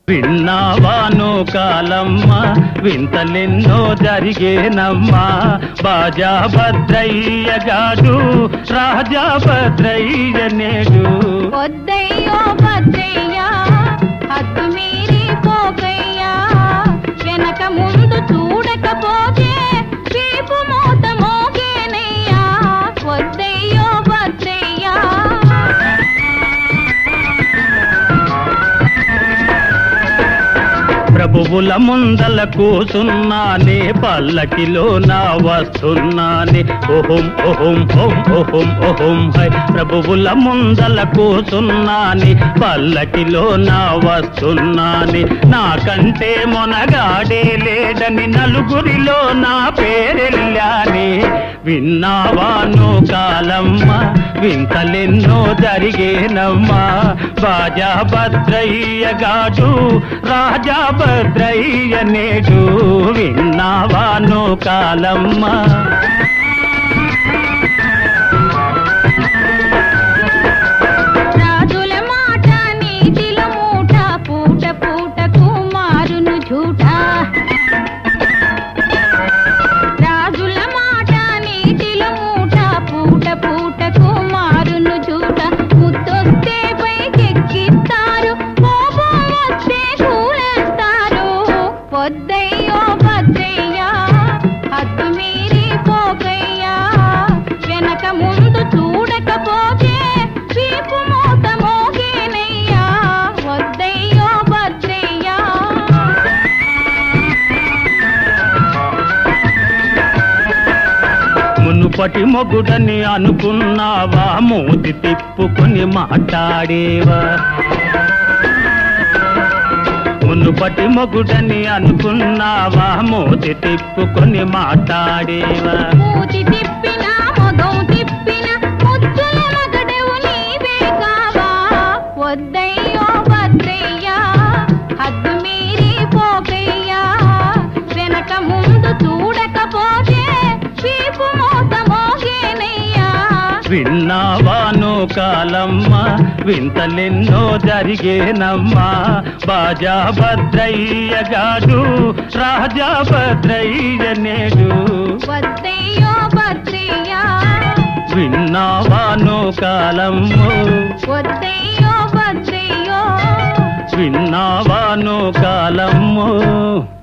విన్నావాను కాలమ్మ వింతలెన్నో జరిగేనమ్మా బాజా భద్రయ్య గాడు రాజా భద్రయ్య నేడు వద్దయ్యో భద్రయ్యా హద్దు మీరి పోకయ్యా వెనక ముందు చూడకపోతే వీపు మూత మోగేనయ్యా వద్దయ్యో భద్రయ్యా ప్రభువుల ముందల కూసున్నానే పల్లకిలో నా వస్తున్నానే ఓహం ఓహం ఓం ఓహం ఓహం హై ప్రభువుల ముందల కూసున్నానే పల్లకిలో నా వస్తున్నానే నాకంటే మొనగాడే లేడని నలుగురిలో నా పేరెళ్ళానే విన్నావాను కాలమ్మ వింతలెన్నో జరిగేనమ్మా బాజా భద్రయ్య గాడు రాజా భద్రయ్య నేడు విన్నావాను కాలమ్మ రాజుల మాట నీతిల మూట పూట పూటకు మారును झूठ రాజుల మాట నీతిల మూట పూట పూటకు మారును झूठ ముద్దొస్తే పైకెక్కిస్తారు కోపం వస్తే కూలేస్తారు పొద్దయ్యో భద్రయ్యా హద్దు మీరి పోకయ్యా వెనక ముందు చూడకపోతే వీపు మూత మోగేనయ్యా వద్దయ్యో భద్రయ్యా మునుపటి మొగుడని అనుకున్నావా మూతి తిప్పుకొని మాట్లాడేవా మునుపటి మొగుడని అనుకున్నావా మూతి తిప్పుకొని మాట్లాడేవా మూతి తిప్పిన మొగం తిప్పిన ముద్దుల మగడవు నీవే కావా వద్దయ్యో భద్రయ్యా హద్దు మీరి పోకయ్యా వెనక ముందు చూడకపోతే వీపు మోత మోగేనయ్యా విన్నావాను కాలమ్మ వింతలెన్నో జరిగేనమ్మా బాజా భద్రయ్య గాడు రాజా భద్రయ్య నేడు వద్దయ్యో భద్రయ్యా విన్నావాను కాలమ్ము వద్దయ్యో భద్రయ్యో విన్నావాను కాలమ్ము